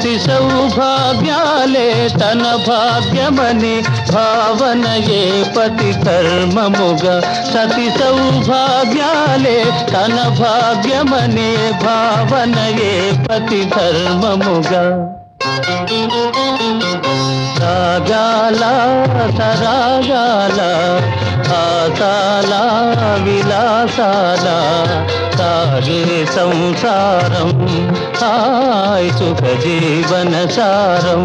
సతి సౌభాగ్యాలే తన భాగ్యమని భావనయే పతి ధర్మముగా సతి సౌభాగ్యాలే తన భాగ్యమనే భావనయే పతి ధర్మముగా రాగాల సరాగాల ఆసాల విలాసాల సాగే సంసారం హాయ్ సుఖ జీవన సారం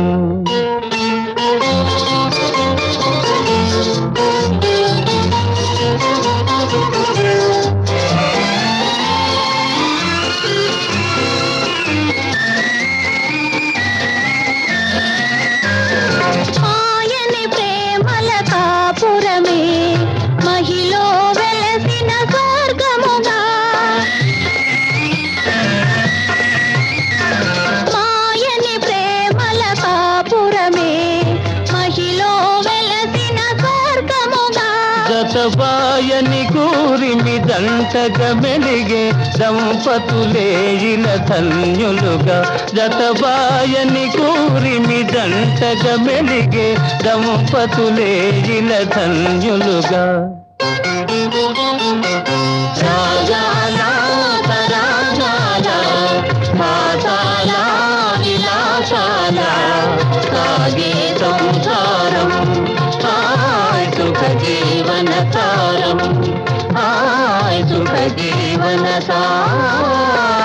మాయని ప్రేమల కాపురమే మహిలో వెలసిన స్వర్గముగా మాయని ప్రేమల కాపురమే మహిలో వెలసిన స్వర్గముగా జతబాయని కూరిమి దంటగ మెలిగే దంపతులే ఇల ధన్యులుగా జతబాయని కూరిమి దంటగ మెలిగే దంపతులే ఇల ధన్యులుగా రాగాల తరాగాల మాతాల విలాసాల సాగే సంసారం హాయ్ సుఖ జీవన సారం హాయ్ సుఖ జీవన సారం